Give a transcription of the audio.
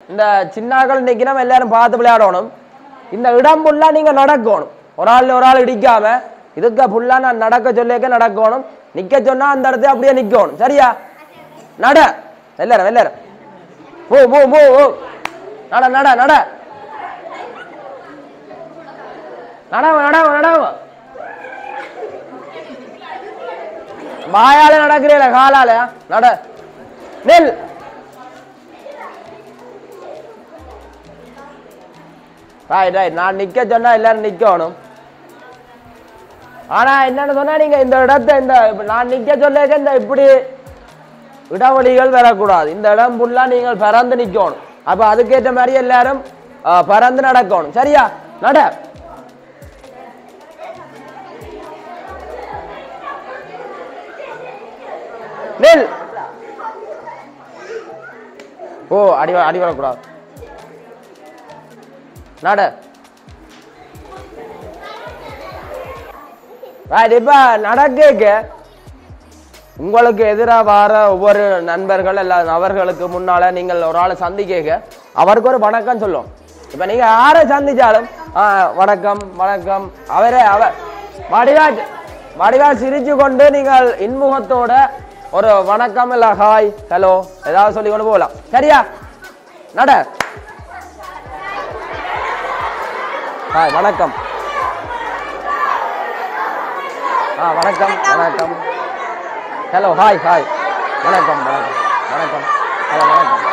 இந்த சின்னாக்கள் நிற்கணும் எல்லாரும் பார்த்து விளையாடணும் இந்த இடம் ஃபுல்லாக நீங்கள் நடக்கணும் ஒரு ஆள் ஒரு ஆள் இடிக்காம இதுக்கு ஃபுல்லாக நான் நடக்க சொல்லிக்க நடக்கணும் நிற்க சொன்னா அந்த இடத்துல அப்படியே நிற்கணும் சரியா நட எல்லாரும் எல்லாரும் போ போ போ போ நட நட நட நடவ நடவ நடவ வாயால நடக்கிறீல காலால நட நெல் ரைட் ரைட் நான் நிக்க சொன்னா எல்லாரும் நிக்கணும் ஆனா என்னன்னு சொன்னா நீங்க இந்த இடத்த இந்த இப்ப நான் நிக்க சொல்ல இந்த இப்படி இடைவெளிகள் வரக்கூடாது இந்த இடம் ஃபுல்லா நீங்கள் பறந்து நிக்கணும் அப்ப அதுக்கேற்ற மாதிரி எல்லாரும் ஆ, பறந்து நடக்கணும் சரியா நட நெல் ஓ அடி வ- அடி வரக்கூடாது நட Right, இப்ப நடக்க உங்களுக்கு எதிராக வர ஒவ்வொரு நண்பர்கள் அல்ல நபர்களுக்கு முன்னால நீங்கள் ஒரு ஆளை சந்திக்க அவருக்கு ஒரு வணக்கம் சொல்லும் இப்ப நீங்க யாரை சந்திச்சாலும் ஆ, வணக்கம் வணக்கம் அவரே அவர் வடிவா வடிவா சிரிச்சு கொண்டு நீங்கள் இன்முகத்தோட ஒரு வணக்கம் இல்ல ஹாய் ஹலோ ஏதாவது சொல்லி கொண்டு போகலாம் சரியா நட ஹாய் வணக்கம் ஆ வணக்கம் வணக்கம் ஹலோ ஹாய் ஹாய் வணக்கம் வணக்கம் வணக்கம் ஹலோ வணக்கம்